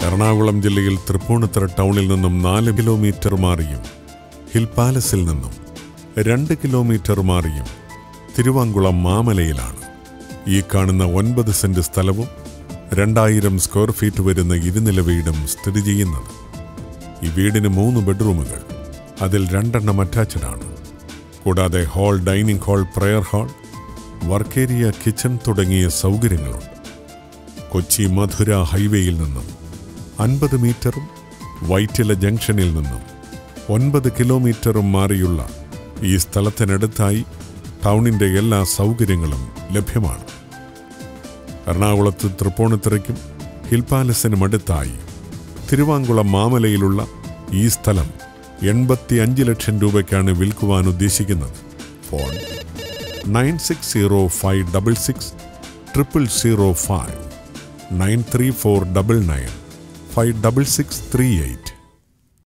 എറണാകുളം ജില്ലയിൽ തൃപ്പൂണിത്തുറ ടൗണിൽ നിന്നും നാല് കിലോമീറ്റർ മാറിയും ഹിൽ പാലസിൽ നിന്നും രണ്ട് കിലോമീറ്റർ മാറിയും തിരുവാങ്കുളം മാമലയിലാണ് ഈ കാണുന്ന ഒൻപത് സെന്റ് സ്ഥലവും രണ്ടായിരം സ്ക്വയർ ഫീറ്റ് വരുന്ന ഇരുനില വീടും സ്ഥിതി ചെയ്യുന്നത് ഈ വീടിന് മൂന്ന് ബെഡ്റൂമുകൾ അതിൽ രണ്ടെണ്ണം അറ്റാച്ച്ഡ് ആണ് കൂടാതെ hall dining hall prayer hall work area kitchen തുടങ്ങിയ സൗകര്യങ്ങളുണ്ട് കൊച്ചി മധുര ഹൈവേയിൽ നിന്നും അൻപത് മീറ്ററും വൈറ്റില ജംഗ്ഷനിൽ നിന്നും ഒൻപത് കിലോമീറ്ററും മാറിയുള്ള ഈ സ്ഥലത്തിനടുത്തായി ടൗണിൻ്റെ എല്ലാ സൗകര്യങ്ങളും ലഭ്യമാണ് എറണാകുളത്ത് തൃപ്പൂണിത്തുറയ്ക്കും ഹിൽ പാലസിനും അടുത്തായി തിരുവാങ്കുളം മാമലയിലുള്ള ഈ സ്ഥലം എൺപത്തി അഞ്ച് ലക്ഷം രൂപയ്ക്കാണ് വിൽക്കുവാൻ ഉദ്ദേശിക്കുന്നത് phone nine six zero five double six triple zero five nine three four double nine five double six three eight